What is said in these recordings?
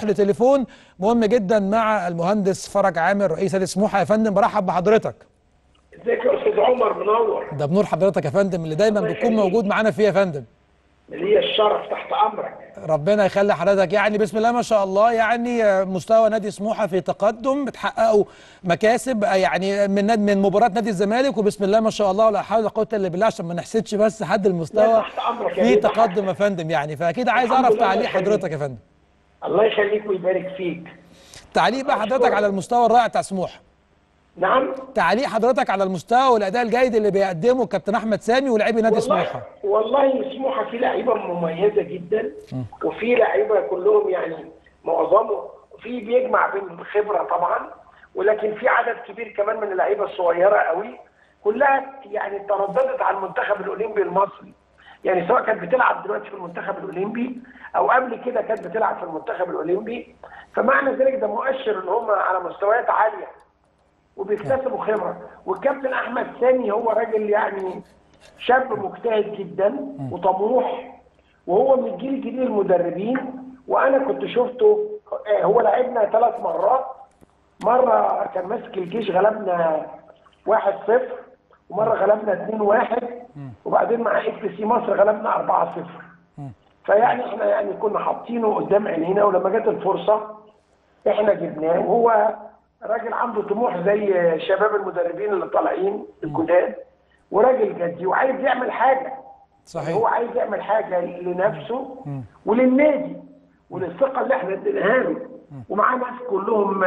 نروح لتليفون مهم جدا مع المهندس فرج عامر رئيس نادي سموحه يا فندم برحب بحضرتك ازيك يا استاذ عمر منور ده بنور حضرتك يا فندم اللي دايما الله بتكون يخليك. موجود معانا فيه يا فندم ليا الشرف تحت امرك ربنا يخلي حضرتك يعني بسم الله ما شاء الله يعني آه، مستوى نادي سموحه في تقدم بتحققوا مكاسب آه، يعني من ناد- من مباراه نادي الزمالك وبسم الله ما شاء الله ولا حول ولا قوه الا بالله عشان ما نحسدش بس حد المستوى لا، تحت أمرك يا في بيه، تقدم يا فندم يعني فاكيد عايز الحمد اعرف لله، تعليق الله يخليك. حضرتك يا فندم الله يخليك ويبارك فيك تعليق بقى حضرتك على المستوى الرائع بتاع سموحه نعم تعليق حضرتك على المستوى والاداء الجيد اللي بيقدمه الكابتن احمد سامي ولاعبي نادي والله سموحه والله سموحه في لعيبه مميزه جدا وفي لعيبه كلهم يعني معظمه في بيجمع بين الخبره طبعا ولكن في عدد كبير كمان من اللعيبه الصغيره قوي كلها يعني ترددت على المنتخب الاولمبي المصري يعني سواء كانت بتلعب دلوقتي في المنتخب الاولمبي او قبل كده كانت بتلعب في المنتخب الاولمبي فمعنى ذلك ده مؤشر ان هم على مستويات عاليه وبيكتسبوا خبره والكابتن احمد سامي هو راجل يعني شاب مجتهد جدا وطموح وهو من الجيل الجديد المدربين وانا كنت شفته آه، هو لعبنا ثلاث مرات مره كان ماسك الجيش غلبنا 1-0 ومره غلبنا 2-1 وبعدين مع اف سي مصر غلبنا 4-0 فيعني احنا يعني كنا حاطينه قدام عينينا ولما جت الفرصه احنا جبناه وهو راجل عنده طموح زي شباب المدربين اللي طالعين الجداد وراجل جدي وعايز يعمل حاجه هو صحيح عايز يعمل حاجه لنفسه وللنادي وللثقه اللي احنا اديناها له ومعاه ناس كلهم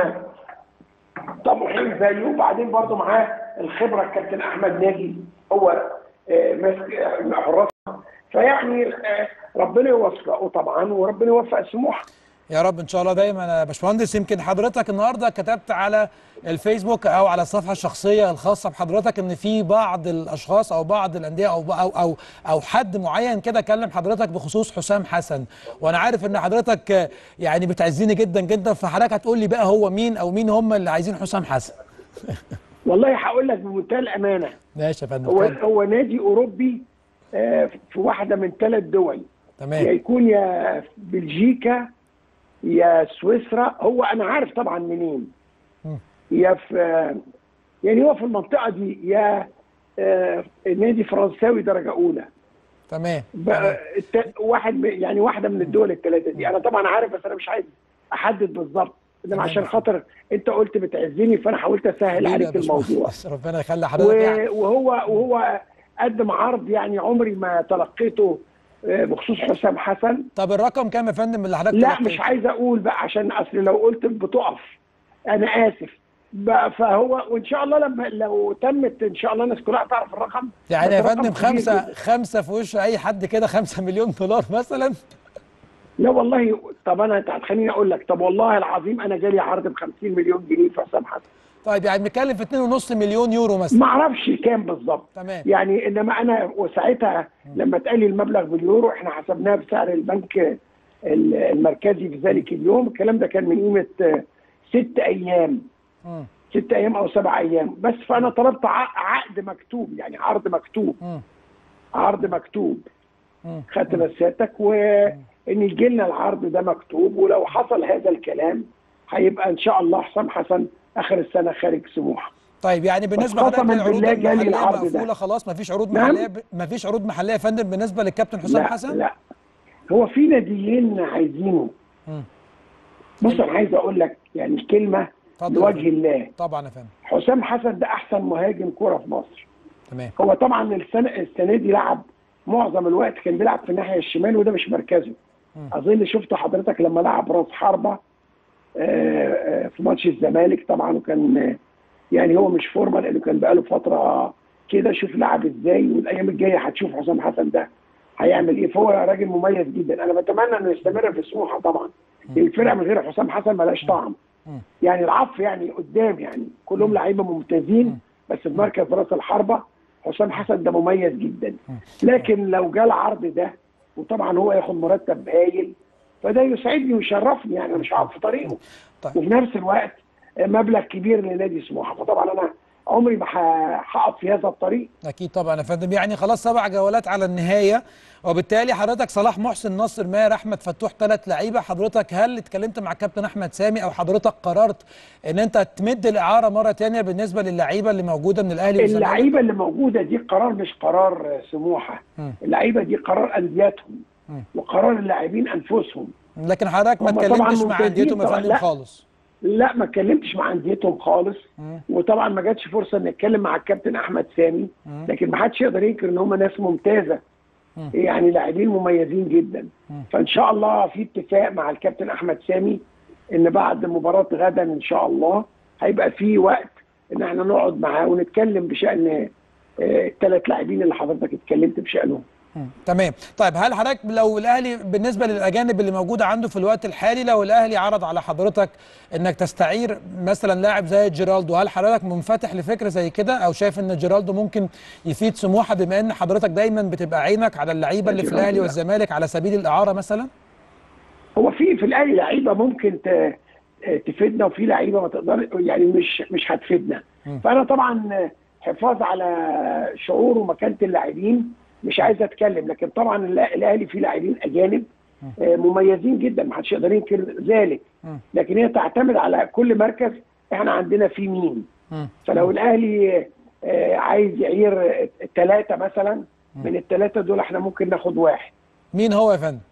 طموحين زيه وبعدين برضه معاه الخبره الكابتن احمد ناجي هو آه، ماسك آه، حراس فيعني آه، ربنا يوفقه طبعا وربنا يوفق سموحه يا رب ان شاء الله دايما يا باشمهندس يمكن حضرتك النهارده كتبت على الفيسبوك او على الصفحه الشخصيه الخاصه بحضرتك ان في بعض الاشخاص او بعض الانديه او او او, أو حد معين كده كلم حضرتك بخصوص حسام حسن وانا عارف ان حضرتك آه، يعني بتعزيني جدا جدا فحضرتك هتقول لي بقى هو مين او مين هم اللي عايزين حسام حسن والله هقول لك بمنتهى الامانه ماشي يا فندم هو اتفضل. هو نادي اوروبي آه، في واحده من ثلاث دول يا تمام يكون يا بلجيكا يا سويسرا هو انا عارف طبعا منين مم. يا في يعني هو في المنطقه دي يا آه، نادي فرنساوي درجه اولى تمام بقى الت- واحد م- يعني واحده من الدول الثلاثه دي انا طبعا عارف بس انا مش عايز احدد بالظبط انما تمام. عشان خاطر انت قلت بتعزني فانا حاولت اسهل حبيبي يا عليك الموضوع باشمهندس، ربنا يخلي حضرتك يعني و- وهو وهو قدم عرض يعني عمري ما تلقيته آه، بخصوص حسام حسن طب الرقم كام يا فندم اللي حضرتك لا تلقيته؟ مش عايز اقول بقى عشان اصل لو قلت بتقف انا اسف بقى فهو وان شاء الله لما لو تمت ان شاء الله الناس كلها تعرف الرقم يعني يا بس رقم فندم كبير خمسة جداً. خمسة في وش أي حد كده خمسة مليون دولار مثلا لا والله طب انا انت هتخليني اقول لك طب والله العظيم انا جالي عرض ب 50 مليون جنيه في حسام حسن طيب يعني بنتكلم في 2.5 مليون يورو مثلا ما اعرفش كام بالظبط تمام يعني انما انا وساعتها لما اتقال لي المبلغ باليورو احنا حسبناه بسعر البنك ال- المركزي في ذلك اليوم الكلام ده كان من قيمه آه، ست ايام مم. ست ايام او سبع ايام بس فانا طلبت ع- عقد مكتوب يعني عرض مكتوب مم. عرض مكتوب مم. خدت مسيرتك وان يجي لنا العرض ده مكتوب ولو حصل هذا الكلام هيبقى ان شاء الله حسام حسن اخر السنه خارج سموحه طيب يعني بالنسبة قسماً لحضرتك للعروض بالله جالي المحلية العرض ده. مقفولة خلاص مفيش عروض نعم؟ محلية ب... مفيش عروض محلية يا فندم بالنسبة للكابتن حسام لا حسن؟ لا هو في ناديين عايزينه مم. بص انا عايز اقول لك يعني كلمه اتفضل يا لوجه فندم. الله طبعا يا فندم حسام حسن ده احسن مهاجم كره في مصر تمام هو طبعا السنه السنه دي لعب معظم الوقت كان بيلعب في الناحيه الشمال وده مش مركزه مم. اظن شفت حضرتك لما لعب راس حربه آه، آه، في ماتش الزمالك طبعا وكان آه، يعني هو مش فورمه لانه كان بقاله فتره كده شوف لعب ازاي والايام الجايه هتشوف حسام حسن ده هيعمل ايه فهو راجل مميز جدا انا بتمنى انه يستمر في سموحه طبعا الفرقه من غير حسام حسن ملهاش طعم مم. يعني العطف يعني قدام يعني كلهم لعيبه ممتازين بس في مركز راس الحربه حسام حسن ده مميز جدا لكن لو جه العرض ده وطبعا هو ياخد مرتب هايل فده يسعدني ويشرفني يعني انا مش هقف في طريقه طيب وفي نفس الوقت مبلغ كبير لنادي سموحه فطبعا انا عمري ما ه- هقف في هذا الطريق اكيد طبعا يا فندم يعني خلاص سبع جولات على النهايه وبالتالي حضرتك صلاح محسن نصر ماهر احمد فتوح ثلاث لعيبه حضرتك هل اتكلمت مع الكابتن احمد سامي او حضرتك قررت ان انت تمد الاعاره مره تانية بالنسبه للعيبه اللي موجوده من الاهلي والزمالك اللعيبه اللي موجوده دي قرار مش قرار سموحه مم. اللعيبه دي قرار اندياتهم مم. وقرار اللاعبين انفسهم لكن حضرتك ما هم طبعاً اتكلمتش مع ممتازين انديتهم يا طبعاً، فندم لا. خالص لا ما اتكلمتش مع انديتهم خالص مم. وطبعا ما جاتش فرصه ان اتكلم مع الكابتن احمد سامي مم. لكن ما حدش يقدر ينكر ان هم ناس ممتازه مم. يعني لاعبين مميزين جدا مم. فان شاء الله في اتفاق مع الكابتن احمد سامي ان بعد مباراه غدا ان شاء الله هيبقى في وقت ان احنا نقعد معاه ونتكلم بشان الثلاث لاعبين اللي حضرتك اتكلمت بشانهم مم. تمام طيب هل حضرتك لو الاهلي بالنسبه للاجانب اللي موجوده عنده في الوقت الحالي لو الاهلي عرض على حضرتك انك تستعير مثلا لاعب زي جيرالدو هل حضرتك منفتح لفكره زي كده او شايف ان جيرالدو ممكن يفيد سموحه بما ان حضرتك دايما بتبقى عينك على اللعيبه اللي في جيرالدو الاهلي لا. والزمالك على سبيل الاعاره مثلا هو في في الاهلي لعيبه ممكن ت- تفيدنا وفي لعيبه ما تقدر يعني مش مش هتفيدنا مم. فانا طبعا حفاظ على شعور ومكانه اللاعبين مش عايز اتكلم لكن طبعا الأ- الاهلي فيه لاعبين اجانب آه، مميزين جدا ما حدش يقدر ينكر ذلك مم. لكن هي تعتمد على كل مركز احنا عندنا فيه مين مم. فلو الاهلي آه، عايز يعير ثلاثه مثلا من الثلاثه دول احنا ممكن ناخد واحد مين هو يا فندم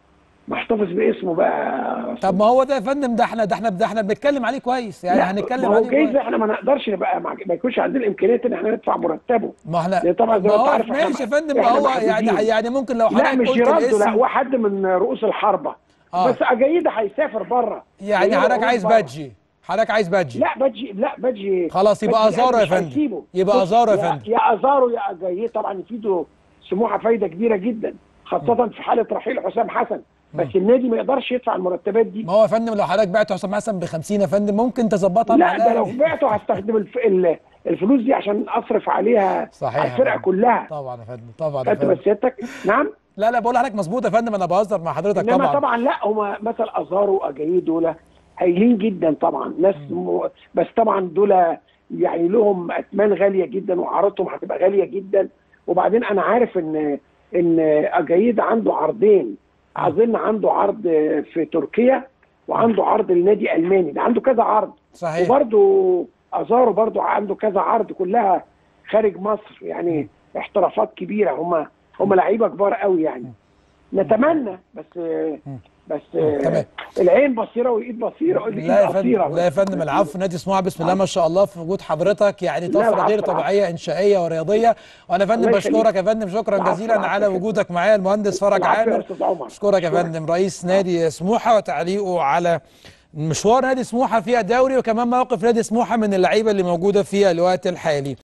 محتفظ باسمه بقى طب ما هو ده يا فندم ده احنا ده احنا ده احنا بنتكلم عليه كويس يعني لا، هنتكلم ما هو عليه جايز كويس. احنا ما نقدرش نبقى مع... ما يكونش عندنا امكانيه ان احنا ندفع مرتبه ما احنا لأن طبعا زي ما ما انت هو عارف إحنا- ماشي يا فندم ما إحنا هو يعني محدودين. يعني ممكن لو لا حضرتك مش قلت جيراردو لا الاسم هو حد من رؤوس الحربه آه. بس اجايده هيسافر بره يعني هيروح حضرتك عايز بره. بادجي حضرتك عايز بادجي لا بادجي لا بادجي خلاص يبقى بادجي أزارو يا مش فندم. هيسيبه. يبقى بص، أزارو يا فندم. يا ازارو يا اجاييه طبعا يفيدوا سموحه فايده كبيره جدا خاصه في حاله رحيل حسام حسن بس النادي ما يقدرش يدفع المرتبات دي ما هو يا فندم لو حضرتك بعت حسام حسن ب 50 يا فندم ممكن تظبطها مع لا ده لو الأهلي. بعته هستخدم الف... ال- الفلوس دي عشان اصرف عليها صحيح على يا الفرقه فندم. كلها طبعا يا فندم طبعا يا خدت فندم بس سيادتك نعم لا لا بقول لحضرتك مظبوط يا فندم انا بهزر مع حضرتك انما طبعا طبعا لا هما مثل ازارو واجاييه دول هايلين جدا طبعا ناس م... بس طبعا دول يعني لهم اثمان غاليه جدا وعرضتهم هتبقى غاليه جدا وبعدين انا عارف ان ان اجايد عنده عرضين اظن عنده عرض في تركيا وعنده عرض لنادي الماني ده عنده كذا عرض صحيح وبرده ازارو برده عنده كذا عرض كلها خارج مصر يعني احترافات كبيره هم هم لعيبه كبار قوي يعني نتمنى بس بس تمام. العين بصيره والايد بصيره والايد لا يا قصيره فندم لا يا فندم العفو نادي سموحه بسم الله ما شاء الله في وجود حضرتك يعني لا، طفره العفو، غير العفو. طبيعيه انشائيه ورياضيه وانا يا فندم الله يخليك. بشكرك يا فندم شكرا العفو، جزيلا العفو على يا وجودك معايا المهندس فرج العفو يا عامر أستاذ عمر. اشكرك يا أشكرك. فندم رئيس نادي سموحه وتعليقه على مشوار نادي سموحه في الدوري وكمان موقف نادي سموحه من اللعيبه اللي موجوده في الوقت الحالي